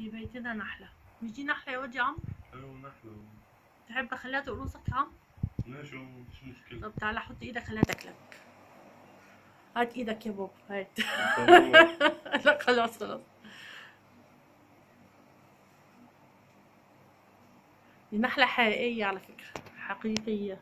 في بيتنا نحلة مش دي نحلة يا واد يا عم ايوه نحلة تحب اخليها تقرصك يا عم ماشي أهو، مفيش مشكلة طب تعالى حط ايدك خليها تاكلك هات ايدك يا بابا هات طب هو- لا خلاص خلاص دي نحلة حقيقية على فكرة حقيقية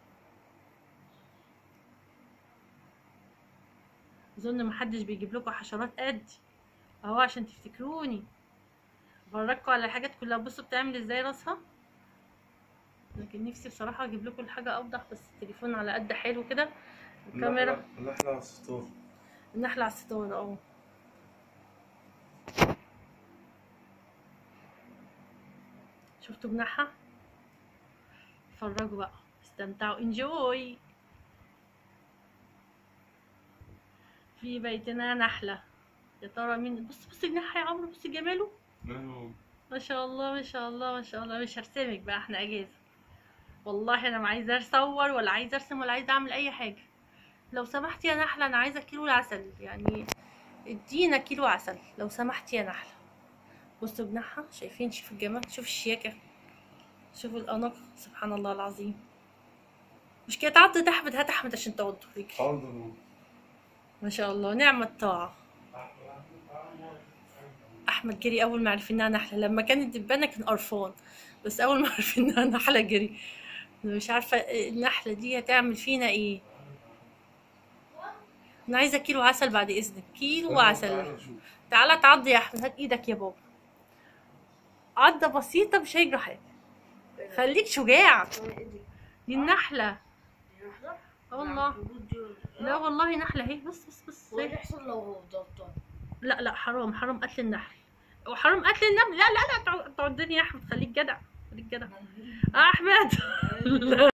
أظن محدش بيجيب لكم حشرات قد أهو عشان تفتكروني بفرجكوا على الحاجات كلها بصوا بتعمل ازاي راسها لكن نفسي بصراحة أجيب لكم الحاجة أوضح بس التليفون على قد حلو كده الكاميرا نحلة- نحلة على الستار النحلة على الستارة اه شفتوا جناحها اتفرجوا بقى استمتعوا انجوي في بيتنا نحلة يا ترى مين بص بص جناحها يا عمرو بص جماله ايوه ما شاء الله ما شاء الله ما شاء الله مش هرسمك بقى احنا اجازة والله انا ما عايزة اصور ولا عايزة ارسم ولا عايزة اعمل اي حاجة لو سمحت يا نحلة انا عايزة كيلو عسل يعني ادينا كيلو عسل لو سمحت يا نحلة بصوا جناحها شايفين شوف الجمال شوف الشياكة شوفوا الأناقة سبحان الله العظيم مش كده تعض احمد هات احمد عشان تعض رجلي حاضر ما شاء الله نعم الطاعة احمد جري اول ما عرف انها نحله لما كانت دبانه كان قرفان بس اول ما عرف انها نحله جري أنا مش عارفه النحله دي هتعمل فينا ايه انا عايزه كيلو عسل بعد اذنك كيلو عسل تعالى شوف. تعالى تعضي يا احمد هات ايدك يا بابا عضه بسيطه مش هيجرى حاجه خليك شجاع دي النحله اه والله لا والله نحله اهي بص بص بص وايه أهي. اللي يحصل لو ضغطت لا لا حرام حرام قتل النحل وحرام قتل النمل لا لا لا تعضني يا احمد خليك جدع خليك جدع احمد لا